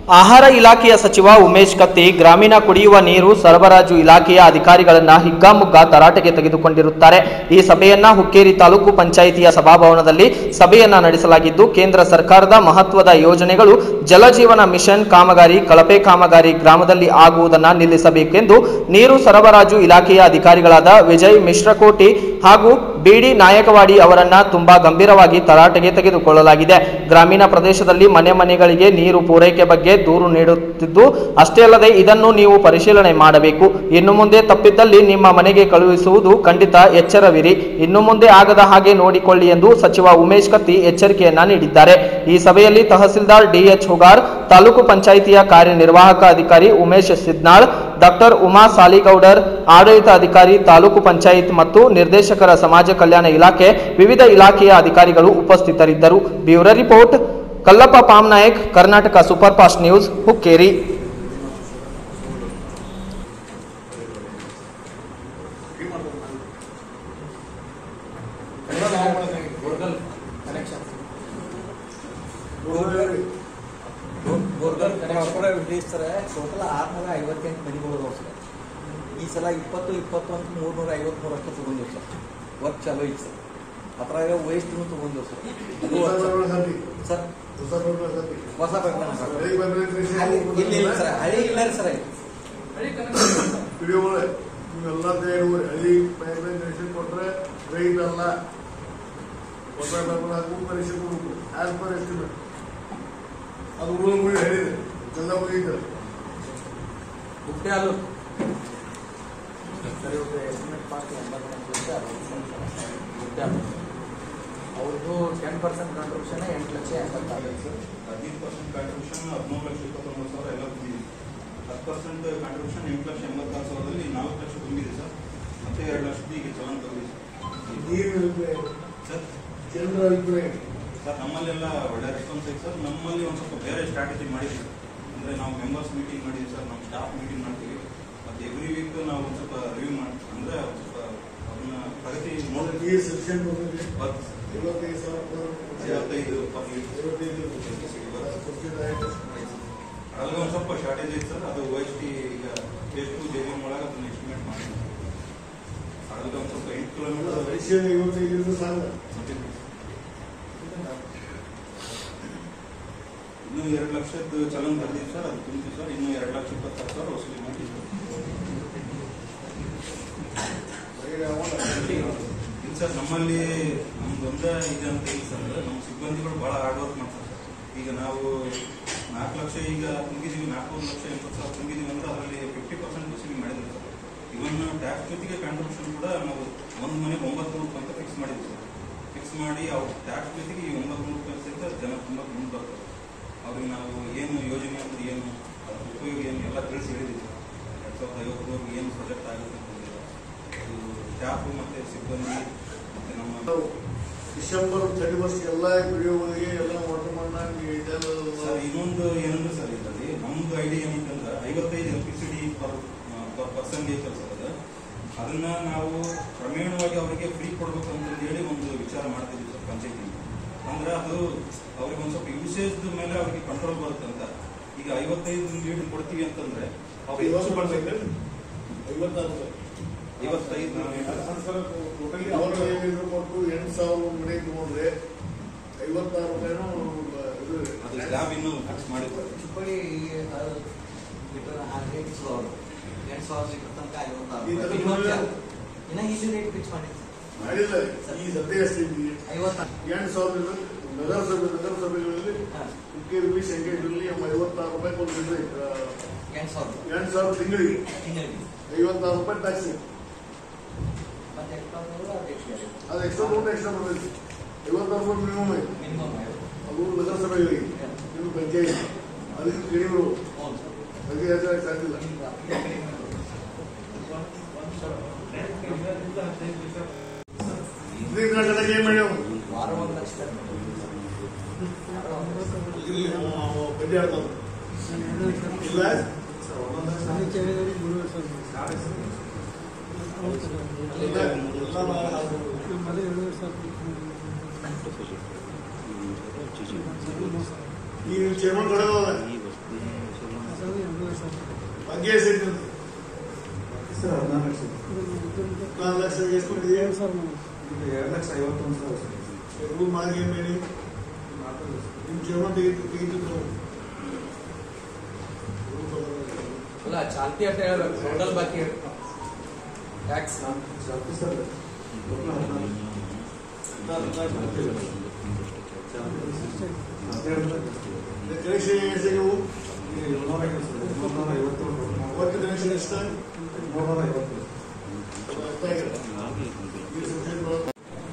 ಆಹಾರ ಇಲಾಖೆಯ ಸಚಿವ ಉಮೇಶ್ ಕತ್ತಿ ಗ್ರಾಮೀಣ ಕುಡಿಯುವ ನೀರು ಸರಬರಾಜು ಇಲಾಖೆಯ ಅಧಿಕಾರಿಗಳನ್ನ ಹಿಗ್ಗಾಮುಗ್ಗಾ ತರಾಟೆಗೆ ತೆಗೆದುಕೊಂಡಿರುತ್ತಾರೆ ಈ ಸಭೆಯನ್ನ ಹುಕ್ಕೇರಿ ತಾಲೂಕು ಪಂಚಾಯಿತಿಯ ಸಭಾಭವನದಲ್ಲಿ ಸಭೆಯನ್ನ ನಡೆಸಲಾಗಿದ್ದು ಕೇಂದ್ರ ಸರ್ಕಾರದ ಮಹತ್ವದ ಯೋಜನೆಗಳು ಜಲಜೀವನ ಮಿಷನ್ ಕಾಮಗಾರಿ ಕಳಪೆ ಕಾಮಗಾರಿ ಗ್ರಾಮದಲ್ಲಿ ಆಗುವುದನ್ನ ನಿಲ್ಲಿಸಬೇಕೆಂದು ನೀರು ಸರಬರಾಜು ಇಲಾಖೆಯ ಅಧಿಕಾರಿಗಳಾದ ವಿಜಯ್ ಮಿಶ್ರಕೋಟಿ ಹಾಗೂ ಬಿಡಿ ನಾಯಕವಾಡಿ ಅವರನ್ನ ತುಂಬಾ ಗಂಭೀರವಾಗಿ ತರಾಟೆಗೆ ತೆಗೆದುಕೊಳ್ಳಲಾಗಿದೆ ಗ್ರಾಮೀಣ ಪ್ರದೇಶದಲ್ಲಿ ಮನೆ ಮನೆಗಳಿಗೆ ನೀರು ಪೂರೈಕೆ ಬಗ್ಗೆ ದೂರು ನೀಡುತ್ತಿದ್ದು ಅಷ್ಟೇ ಅಲ್ಲದೆ ಇದನ್ನು ನೀವು ಪರಿಶೀಲನೆ ಮಾಡಬೇಕು ಇನ್ನು ಮುಂದೆ ತಪ್ಪಿದ್ದಲ್ಲಿ ನಿಮ್ಮ ಮನೆಗೆ ಕಳುಹಿಸುವುದು ಖಂಡಿತ ಎಚ್ಚರವಿರಿ ಇನ್ನು ಮುಂದೆ ಆಗದ ಹಾಗೆ ನೋಡಿಕೊಳ್ಳಿ ಎಂದು ಸಚಿವ ಉಮೇಶ್ ಕತ್ತಿ ಎಚ್ಚರಿಕೆಯನ್ನ ನೀಡಿದ್ದಾರೆ ಈ ಸಭೆಯಲ್ಲಿ ತಹಸೀಲ್ದಾರ್ ಡಿಎಚ್ ಹುಗಾರ್ ತಾಲೂಕು ಪಂಚಾಯಿತಿಯ ಕಾರ್ಯನಿರ್ವಾಹಕ ಅಧಿಕಾರಿ ಉಮೇಶ್ ಸಿದ್ನಾಳ್ ಡಾಕ್ಟರ್ ಉಮಾ ಸಾಲಿಗೌಡರ್ ಆಡಳಿತ ಅಧಿಕಾರಿ ತಾಲೂಕು ಪಂಚಾಯತ್ ಮತ್ತು ನಿರ್ದೇಶಕರ ಸಮಾಜ ಕಲ್ಯಾಣ ಇಲಾಖೆ ವಿವಿಧ ಇಲಾಖೆಯ ಅಧಿಕಾರಿಗಳು ಉಪಸ್ಥಿತರಿದ್ದರು bureau report Kallappa Pamnayak Karnataka super fast news Hukkeri sir total ಆರ್ನೂರ ಐವತ್ತೆಂಟು ಮನೆಗಳು ಅದಾವ ಸರ್ ಈ ಸಲ ಇಪ್ಪತ್ತು ಇಪ್ಪತ್ತೊಂದು ಮೂರ್ನೂರ ಐವತ್ಮೂರು ಅಷ್ಟು ತಗೊಂಡಿವಿ ಸರ್ ವರ್ಕ್ ಚಾಲೂ ಐತಿ ಸರ್ ಅದ್ರಾಗ ವೇಸ್ಟ್ನು ತಗೊಂಡಿವಿ ಸರ್ ಅದು work ಸರ್ ಹೊಸ ಪ್ರಕರಣ ಸರ್ ಅಲ್ಲಿ- ಇಲ್ಲ ಇಲ್ಲ ಸರ್ ಹಳಿ ಇಲ್ಲ ರೀ ಸರ್ ನೀವೆಲ್ಲ ತಯಾರಿ ಹಳ್ಳಿ ಪೈಪ್ಲೈನ್ ಕನೆಕ್ಷನ್ ಕೊಟ್ರೆ ರೈಟ್ ಅಲ್ಲ ಹೊಸ ಪೈಪ್ಲೈನ್ ಹಾಕಿ ಕನೆಕ್ಷನ್ ಕೊಡ್ಬೇಕು ಆಸ್ ಪರ್ ಎಸ್ಟಿಮೇಟ್ ಅದು ರೂಲ್ ಹೇಳಿದೆ ಎಲ್ಲ ಮುಗಿತಾರೆ ಹುಟ್ಟೆ ಅಲ್ಲೂ ಅವ್ರದ್ದು ಟೆನ್ ಪರ್ಸೆಂಟ್ ಕಾಂಟ್ರಿಬ್ಯೂಷನ್ ಎಂಟು ಲಕ್ಷ ಎಂಬತ್ತಾಗೈತೆ ಸರ್ ಹದಿನೈದು ಪರ್ಸೆಂಟ್ ಕಾಂಟ್ರಿಬ್ಯೂಷನ್ ಹದಿಮೂರು ಲಕ್ಷ ಇಪ್ಪತ್ತೊಂಬತ್ತು ಸಾವಿರ ಎಲ್ಲ ತುಂಬಿದೆ ಹತ್ತು ಪರ್ಸೆಂಟ್ ಕಾಂಟ್ರಿಬ್ಯೂಷನ್ ಎಂಟು ಲಕ್ಷ ಎಂಬತ್ತಾರು ಸಾವಿರದಲ್ಲಿ ನಾಲ್ಕು ಲಕ್ಷ ತುಂಬಿದೆ ಸರ್ ಮತ್ತೆ ಎರಡು ಲಕ್ಷದ ಈಗ ಚಲನ್ ತಗೊಂಡಿದೆ ನೀರು ಅಭಿಪ್ರಾಯ ಸರ್ ಜನರ ಅಭಿಪ್ರಾಯ ಸರ್ ನಮ್ಮಲ್ಲೆಲ್ಲ ಒಳ್ಳೆ ರೆಸ್ಪಾನ್ಸ್ ಐತೆ ಸರ್ ನಮ್ಮಲ್ಲಿ ಒಂದು ಸ್ವಲ್ಪ ಬೇರೆ ಸ್ಟ್ರಾಟಜಿ ಮಾಡಿದ್ವಿ ಅಂದರೆ ನಾವು ಮೆಂಬರ್ಸ್ ಮೀಟಿಂಗ್ ಮಾಡಿದ್ವಿ ಸರ್ ನಮ್ಮ ಸ್ಟಾಫ್ ಮೀಟಿಂಗ್ ಮಾಡ್ತೀವಿ ಮತ್ತು ಎವ್ರಿ ವೀಕ್ ನಾವು ಒಂದು ಸ್ವಲ್ಪ ರಿವ್ಯೂ ಮಾಡಿ ಅಂದರೆ ಒಂದು ಸ್ವಲ್ಪ ಅದನ್ನ ಪ್ರಗತಿ ನೋಡಿ ನೀರು ಸಫಿಷಿಯಂಟ್ ಬಂದಿದೆ ಬರ್ತು ಸರ್. ಐವತ್ತೈದು ಸಾವಿರ ಐವತ್ತೈದು per liter. ಐವತ್ತೈದು ಸಬ್ಸಿಡಿ ಆಯ್ತು ಅದ್ರಲ್ಲಿ ಒಂದು ಸ್ವಲ್ಪ ಶಾರ್ಟೇಜ್ ಐತೆ ಸರ್ ಅದು ಓ ಎಸ್ ಟಿ ಈಗ ಎಷ್ಟು ಜೆ ಬಿ ಒಳಗೆ ಅದನ್ನ ಎಸ್ಟಿಮೇಟ್ ಮಾಡಿ ಅದ್ರಲ್ಲಿ ಒಂದು ಸ್ವಲ್ಪ ಎಂಟು ಕಿಲೋಮೀಟರ್ ಪರಿಶೀಲನೆ ಐವತ್ತೈದು ಸಾಲ ಇನ್ನೂ ಎರಡು ಲಕ್ಷದ ಚಲನ್ ಬಂದಿದೆ ಸರ್ ಅದು ತುಂಬಿದೆ ಸರ್ ಇನ್ನೂ ಎರಡು ಲಕ್ಷ ಇಪ್ಪತ್ತಾರು ಸಾವಿರ ವಸೂಲಿ ಮಾಡಿ ಇಲ್ಲ ಸರ್ ನಮ್ಮಲ್ಲಿ ನಮ್ದು ಒಂದೇ ಇದೆ ಅಂತ ಇಲ್ಲ ಸರ್ ನಮ್ಮ ಸಿಬ್ಬಂದಿಗಳು ಭಾಳ ಹಾರ್ಡ್ ವರ್ಕ್ ಮಾಡ್ತಾರೆ ಸರ್ ಈಗ ನಾವು ನಾಲ್ಕು ಲಕ್ಷ ಈಗ ತುಂಬಿದೀವಿ ನಾಲ್ಕು ಲಕ್ಷ ಎಂಬತ್ತು ಸಾವಿರ ತುಂಬಿದೀವಿ ಅಂದ್ರೆ ಅದರಲ್ಲಿ ಫಿಫ್ಟಿ ಪರ್ಸೆಂಟ್ ವಸೂಲಿ ಮಾಡಿದ್ವಿ ಸರ್ ಇವನ್ ಟ್ಯಾಕ್ಸ್ ಜೊತೆಗೆ ಕಾಂಟ್ರಿಬ್ಯೂಷನ್ ಕೂಡ ನಾವು ಒಂದು ಮನೆಗೆ ಒಂಬತ್ತು ನೂರು ರೂಪಾಯಿ ಅಂತ ಫಿಕ್ಸ್ ಮಾಡಿದ್ವಿ ಸರ್ ಫಿಕ್ಸ್ ಮಾಡಿ ಅವ್ರು ಟ್ಯಾಕ್ಸ್ ಜೊತೆಗೆ ಈ ಒಂಬತ್ತು ನೂರು ರೂಪಾಯಿ ಸಹಿತ ಜನ ತುಂಬ ಮುಂದೆ ಬರ್ತಾರೆ ಅವ್ರಿಗೆ ನಾವು ಏನು ಯೋಜನೆ ಅಂದ್ರೆ ಏನು ಅದ್ರ ಉಪಯೋಗ ಏನು ಎಲ್ಲ ತಿಳಿಸಿ ಹೇಳಿದ್ದೀವಿ ಸರ್ ಎರಡು ಸಾವಿರದ ಐವತ್ತರವರೆಗೆ ಏನು ಪ್ರಾಜೆಕ್ಟ್ ಆಗುತ್ತೆ ಅಂತಂದಿಲ್ಲ ಅದು ಸ್ಟಾಫ್ ಮತ್ತು ಸಿಬ್ಬಂದಿ ಮತ್ತು ನಮ್ಮ ಡಿಸೆಂಬರ್ ಥರ್ಟಿ ಫಸ್ಟ್ ಎಲ್ಲ ವಿಡಿಯೋಗಳಿಗೆ ಎಲ್ಲ ವಾಟರ್ ಮಣ್ಣ ಸರ್ ಇನ್ನೊಂದು ಏನಂದ್ರೆ ಸರ್ ಇದರಲ್ಲಿ ನಮ್ದು ಐಡಿಯಾ ಏನಂತಂದ್ರೆ ಐವತ್ತೈದು L P C D per per ಪರ್ಸನ್ಗೆ ಕೆಲಸ ಅದ ಅದನ್ನ ನಾವು ಕ್ರಮೇಣವಾಗಿ ಅವರಿಗೆ ಫ್ರೀ ಕೊಡ್ಬೇಕು ಅಂತ ಹೇಳಿ ಒಂದು ವಿಚಾರ ಮಾಡ್ತಿದ್ವಿ ಸರ್ ಪಂಚಾಯತಿ ಅಂದ್ರೆ ಅದು ಅವ್ರಿಗೆ ಒಂದು ಸ್ವಲ್ಪ ಯೂಸೇಜ್ ಮೇಲೆ ಅವ್ರಿಗೆ ಕಂಟ್ರೋಲ್ ಬರುತ್ತಂತ ಈಗ ಐವತ್ತೈದು ಲೀಡ್ ಕೊಡ್ತೀವಿ ಅಂತಂದ್ರೆ ಅವ್ರಿಗೆ ಹೆಚ್ಚು ಬರ್ಬೇಕು ಐವತ್ತಾರು ಐವತ್ತೈದು ಲೀಟರ್ ಟೋಟಲಿ ಅವರು ಏನಿದ್ರು ಕೊಟ್ಟು ಎಂಟು ಸಾವಿರ ಮನೆ ತಗೊಂಡ್ರೆ ಐವತ್ತಾರು ರೂಪಾಯಿನೂ ಇದು ಅದು ಸ್ಲ್ಯಾಬ್ ಇನ್ನೂ ಫಿಕ್ಸ್ ಮಾಡಿದ್ದಾರೆ ಚಿಪ್ಪಳಿ ಲೀಟರ್ ಎಂಟು ಸಾವಿರ ಎಂಟು ಸಾವಿರ ಲೀಟರ್ ತನಕ ಈ ತರ ಐವತ್ತಾರು ಮಾಡಿದ್ರೆ- ಇನ್ನ ಇಲ್ಲಿ ರೇಟ್ ಫಿಕ್ಸ್ ಮಾಡಿ ಮಾಡಿಲ್ಲ ಈ ಸದ್ಯ ಅಷ್ಟೇ ಇದೆ. ಐವತ್ತಾರು ಎಂಟು ಸಾವಿರ ನಗರಸಭೆ ನಗರಸಭೆಗಳಲ್ಲಿ ಹಾ. ಉಕ್ಕೇರಿ ಶಂಕೇಶ್ವರಲ್ಲಿ ಐವತ್ತಾರು ರೂಪಾಯಿ ಒಂದು ಲೀಟರ್ ಎಂಟು ಸಾವಿರ ಎಂಟು ಸಾವಿರ ತಿಂಗಳಿಗೆ ತಿಂಗಳಿಗೆ ಐವತ್ತಾರು ರೂಪಾಯಿ ಟ್ಯಾಕ್ಸ್ ಮತ್ತೆ ಎಕ್ಸ್ಟ್ರಾ ಅದು ಎಕ್ಸ್ಟ್ರಾ ಅದು ಎಕ್ಸ್ಟ್ರಾ ದುಡ್ಡು ಎಕ್ಸ್ಟ್ರಾ ಬರ್ತೈತಿ ಐವತ್ತಾರು ರೂಪಾಯಿ ಮಿನಿಮಮ್ ಐತಿ ಮಿನಿಮಮ್ ಅದು ನಗರಸಭೆಗಳಿಗೆ ಇದು ಪಂಚಾಯತ್ ಅದಕ್ಕೆ ಕಡಿಮೆ ಇರ್ಬೇಕು. ಹೌದು ಅದಕ್ಕೆ ಹೆಚ್ಚಾಗಿ ಸಾಧ್ಯಿಲ್ಲ ಉತ್ತರ ಕರ್ನಾಟಕದಾಗ ಏನ್ ಮಾಡ್ಯಾವ ವಾರ ಒಂದು ಲಕ್ಷ ಇಲ್ಲಿ ಅವ ಬಡ್ಡಿ ಆಡ್ತಾವ ಇಲ್ಲ ಎಲ್ಲ ಎಲ್ಲ ಈ ಚೇರ್ಮನ್ ಕಡೆ ಕೇಸ್ ಐತೆ ಸರ್ ಹದಿನಾರು ಲಕ್ಷ ನಾಲ್ಕು ಲಕ್ಷ ಎಷ್ಟು ಮಾಡಿದೆಯಾ ಎರಡು ಲಕ್ಷ ಐವತ್ತೊಂದು ಸಾವಿರ ಸರ್ ರೂಲ್ ಮಾಡಿ ಏನ್ ಮಾಡಿ ನಿಮ್ಮ ಜೀವನ ತೆಗೆದು ತೆಗೆದು ಅಲ್ಲ ಚಾಲ್ತಿ ಅಂತ ಹೇಳ್ಬೇಕು ಟೋಟಲ್ ಬಾಕಿ ಟ್ಯಾಕ್ಸ್ ಚಾಲ್ತಿ ಸರ್ ಟೋಟಲ್ ಹದಿನಾರು ಕಲೆಕ್ಷನ್ ಎಷ್ಟು ನೀವು ಏಳ್ನೂರ ಐವತ್ತು ಸರ್ ಏಳ್ನೂರ ಐವತ್ತೇಳು ಒಟ್ಟು ಕಲೆಕ್ಷನ್ ಎಷ್ಟು ಮೂರ್ನೂರ ಐವತ್ತು ಅರ್ಥ ಆಗಿಲ್ಲ ಈ ಸಬ್ಜೆಕ್ಟ್ ಒಳಗೆ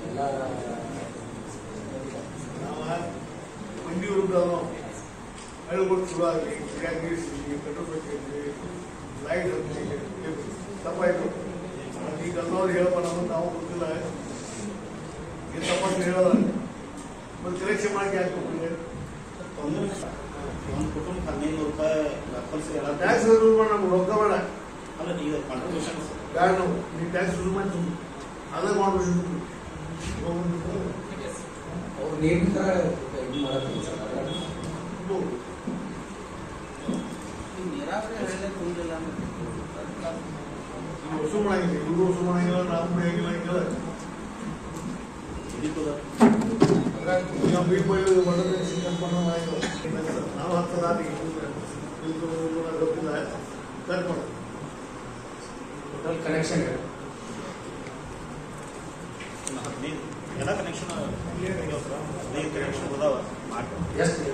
ನಾವು ಮಂಡಿ ಹುಡುಗ ಅಳ್ಬಿಟ್ಟು ಶುರು ಆಗಲಿ ಯಾಕೆ ಪೆಟ್ರೋಲ್ ಬೇಕೈತಿ ಲೈಟ್ ತಪ್ಪಾಯ್ತು ಈಗ ಅನ್ನೋರು ಹೇಳಪ್ಪ ನಮ್ಮನ್ನು ನಾವು ಗೊತ್ತಿಲ್ಲ ಏನು ತಪ್ಪಂತ ಹೇಳೋದ ಮತ್ತೆ ಕಲೆಕ್ಷನ್ ಮಾಡಿ ಯಾಕೆ ಹೋಗ್ಬಿಡಿ ಒಂದು ಒಂದು ಕುಟುಂಬ ಹದಿನೈದು ರೂಪಾಯಿ ಕಲ್ಸಿ ಎಲ್ಲ ಟ್ಯಾಕ್ಸ್ ರೂಲ್ ಮಾಡಿ ನಮ್ಗೆ ರೊಕ್ಕ ಬೇಡ ಅಲ್ಲ ಈಗ ಕಾಂಟ್ರಿಬ್ಯೂಷನ್ ಬೇಡ ನಾವು ನೀವು ಟ್ಯಾಕ್ಸ್ ರೂಲ್ ಮಾಡಿ ತುಂಬ ಅದೇ ಮಾಡ್ಬೇಕು ಅವ್ರು ನೇಮ್ ತರ ಇದು ಮಾಡೋದು ಸರ್ ವಸೂಲ್ ಮಾಡಂಗಿಲ್ಲ ಇವರು ವಸೂಲ್ ಮಾಡಂಗಿಲ್ಲ ನಾವು ಮಾಡಂಗಿಲ್ಲ ಹಿಂಗೆಲ್ಲ ನಾವು ಬೀಟ್ ಬೈಲು ಒಳ್ಳೆ ಸಿಕ್ಕಂತ ನಾವು ಹತ್ತು ದಾಟಿ ಗೊತ್ತಿಲ್ಲ ಕಟ್ ಮಾಡು ಟೋಟಲ್ ಕನೆಕ್ಷನ್ ಹದಿನೈದು ಎಲ್ಲ ಕನೆಕ್ಷನ್ ಹದಿನೈದು ಕನೆಕ್ಷನ್ ಅದಾವ ಮಾಡಿ ಎಷ್ಟು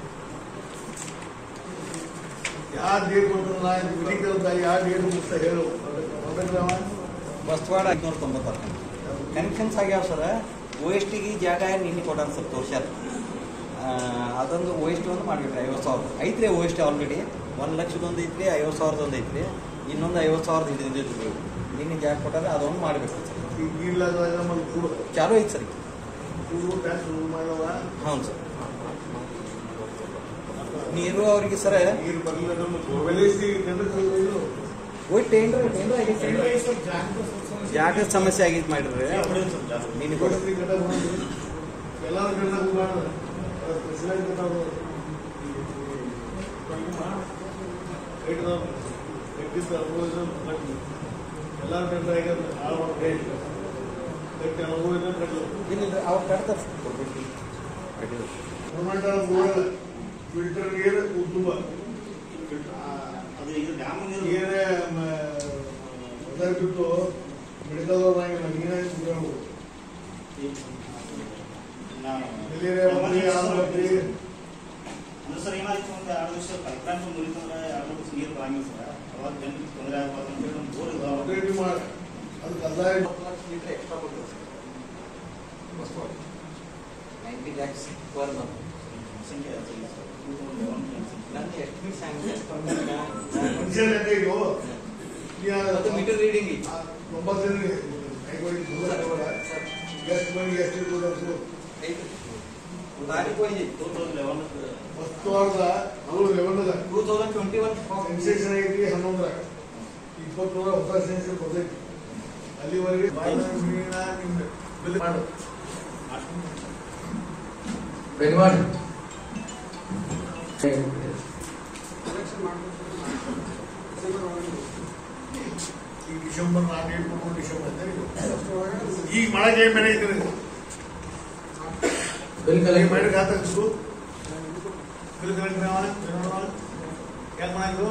ಯಾವ ಡೇಟ್ ಬಂತಲ್ಲ ಮೆಡಿಕಲ್ ಯಾವ ಡೇಟ್ ಮುಗಿಸ್ತಾ ಹೇಳು ಬಸ್ವಾಡ ಐದ್ನೂರ ತೊಂಬತ್ತಾರು ಕನೆಕ್ಷನ್ಸ್ ಆಗ್ಯಾವ ಸರ್ ಓ ಎಸ್ ಟಿಗೆ ಜಾಗ ನಿನ್ನೆ ಕೊಟ್ಟಾನ ಸರ್ ತೋರ್ಸ್ಯಾರ ಆ, ಅದೊಂದು ಓ ಎಸ್ ಟಿ ಒಂದು ಮಾಡಿಬಿಟ್ರಿ ಐವತ್ತು ಸಾವಿರ ಐತ್ರಿ ಓ ಎಸ್ ಟಿ ಆಲ್ರೆಡಿ ಒಂದು ಲಕ್ಷದೊಂದು ಐತ್ರಿ ಐವತ್ತು ಸಾವಿರದೊಂದು ಐತ್ರಿ ಇನ್ನೊಂದು ಐವತ್ತು ಸಾವಿರದ ಹಿಡಿದಿದ್ರಿ ನಿನ್ನೆ ಜಾಗ ಕೊಟ್ಟಾರೆ ಅದೊಂದು ಮಾಡಬೇಕು ಸರ್ ಇಲ್ಲ ನಮ್ಮಲ್ಲಿ ಕೂಡ ಚಾಲು ಐತೆ ಸರ್ ಕೂಡ ಟ್ಯಾಕ್ಸ್ ಮಾಡವ ಹೌದು ಸರ್ ನೀರು ಅವರಿಗೆ ಸರ್ ನೀರು ಬರಲಿಲ್ಲ ನಮ್ಮ ಬೋರ್ವೆಲ್ ಐತಿ ಜನರಿಗೆ ಓಯ್ ಟೇಂಡ್ರ್ ಟೇಂಡ್ರ್ ಆಗೈತೆ ಸರ್ ಜಾಗದ ಸಮಸ್ಯೆ ಆಗೈತೆ ಮಾಡಿರಿ ನಿನ್ನೆ ಕೊಡ ಎಲ್ಲಾರು ಕಡೆ ಮಾಡ್ದ ಸ್ಪೆಷಲೈಸ್ ಕಟ್ಟಾವ ಎಲ್ಲಾರು ಕಡೆ ಈಗ ಹಾಳು ಮಾಡಿ ಕಟ್ಟಿ ಅನುಭವ ಕಟ್ಟಲು ಇಲ್ಲ ಅವ್ರು ಕಟ್ತಾರೆ ಗೌರ್ಮೆಂಟ್ ಬೋರ್ವೆಲ್ ಫಿಲ್ಟರ್ ನೀರು ತುಂಬ ಅದು ಈಗ ಡ್ಯಾಮ್ ನೀರು ಏನೇ ಬಿಟ್ಟು ಮೆಡಿಕಲ್ ಅವ್ರಂಗಿಲ್ಲ ನೀರಾಗಿ ಕುಡಿಯೋದು ನಾವು ಎಲ್ಲಿರೇ ಬಂದ್ರಿ ಯಾವ ಬಂದ್ರಿ ಅಂದ್ರೆ ಸರ್ ಏನಾಯ್ತು ಒಂದು ಎರಡು ದಿವಸ ಪೈಪ್ಲೈನ್ ಮುರಿತಂದ್ರೆ ಎರಡು ದಿವಸ ನೀರು ಬರಂಗಿಲ್ಲ ಸರ್ ಅವಾಗ ಜನರಿಗೆ ತೊಂದರೆ ಆಗ್ಬಾರ್ದು ಅಂತೇಳಿ ನಮ್ಮ ಬೋರ್ ಇದಾವ ರೆಡಿ ಮಾಡಿ ಅದು ಕಲ್ಲಾಯ ಲೀಟರ್ ಎಕ್ಸ್ಟ್ರಾ ಕೊಡ್ತೀವಿ sir ninety lakhs per month ಸಂಖ್ಯೆ ಅದು ಇಲ್ಲ ಸರ್ ನಂದು ಎಸ್ಟಿಮೇಟ್ ಸ್ಯಾಂಕ್ಷನ್ ಮನುಷ್ಯ ಲೆಕ್ಕ ಇದು ಅದು ಮೀಟರ್ ರೀಡಿಂಗ್ ಐತಿ ಒಂಬತ್ತು ಜನ ಕೈಗೊಳ್ಳಿ ಎಷ್ಟು ಮಂದಿ ಎಷ್ಟು ಇರ್ಬೋದು ಐತಿ ತಾರೀಕು ವೈಸ್ ಐತಿ ಟೂ ತೌಸಂಡ್ ಲೆವೆನ್ ಹತ್ತು ವಾರದ ಅವರು ಲೆವೆನ್ದಾಗ two thousand twenty one sensation ಐತಿ ಹನ್ನೊಂದರಾಗ ಇಪ್ಪತ್ತೇಳು ಹೊಸ ಸೆನ್ಸೇಷನ್ ಬರ್ತೈತಿ ಅಲ್ಲಿವರೆಗೆ ಬಾಯಿನ ನೀರಿನ ನಿಮ್ಮ ಬಿಲ್ ಮಾಡು ಬೆನ್ವಾಡ್ ಈ ಡಿಸೆಂಬರ್ ನಾಲ್ಕು ಏಳು ಕೊಡ್ಕೊಂಡು ಡಿಸೆಂಬರ್ ಅಂತ ಇದು. ಈಗ ಮಳೆಗೆ ಏನ್ ಮನೆ ಐತ್ರಿ ಬಿಲ್ ಈ ಕಲೆಕ್ಟ್ ಮನೆಗೆ ಹಾಕಿದ್ರು ಬಿಲ್ ಕಲೆಕ್ಟರ್ ಅವ ಯಾಕೆ ಮಾಡಿದ್ರು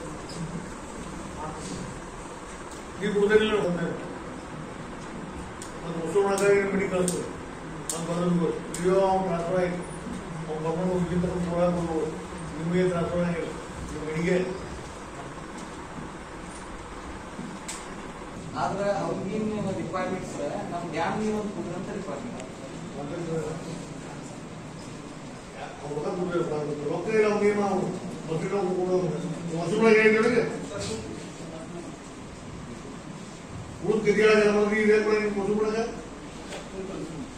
ನೀವು ಕುಡಿದಿಲ್ಲ ಒಂದು ಹೊಸ ಒಳಗಾಗಿ ಮನೆ ಕಳಿಸ್ತು ಒಂದು ಬಂದ್ರು ಅಯ್ಯೋ ಅವ್ನು ಟ್ರಾನ್ಸ್ಫರ್ ಆಯ್ತು ಅವ್ನು ಬರ್ಕೊಂಡು ಇಲ್ಲಿಂದ ಕೊಡಕ್ಕೆ ಬರ್ಬೋದು ನಿಮಗೆ ಟ್ರಾನ್ಸ್ಫರ್ ಆಗಿಲ್ಲ ನಿಮ್ಮ ಮನೆಗೆ ಆದ್ರೆ ಅವ್ರಿಗೇನು ರಿಕ್ವೈರ್ಮೆಂಟ್ಸ್ ನಮ್ಮ ಡ್ಯಾಮ್ ನೀರು ಒಂದು ಕುಡ್ರಂತ ರಿಕ್ವೈರ್ಮೆಂಟ್ ರೊಕ್ಕ ಇಲ್ಲ ಅವ್ನಿಗೆ ನಾವು ಮೊಸರು ಕೊಡೋದು ಮೊಸರೊಳಗೆ ಹೇಳಿದ್ರೆ ಉಳಿದ ಗದಿಯಾಗ ನಮಗೆ ಇದೆ ಕೂಡ ನಿಮ್ಮ ಮೊಸರು ಒಳಗೆ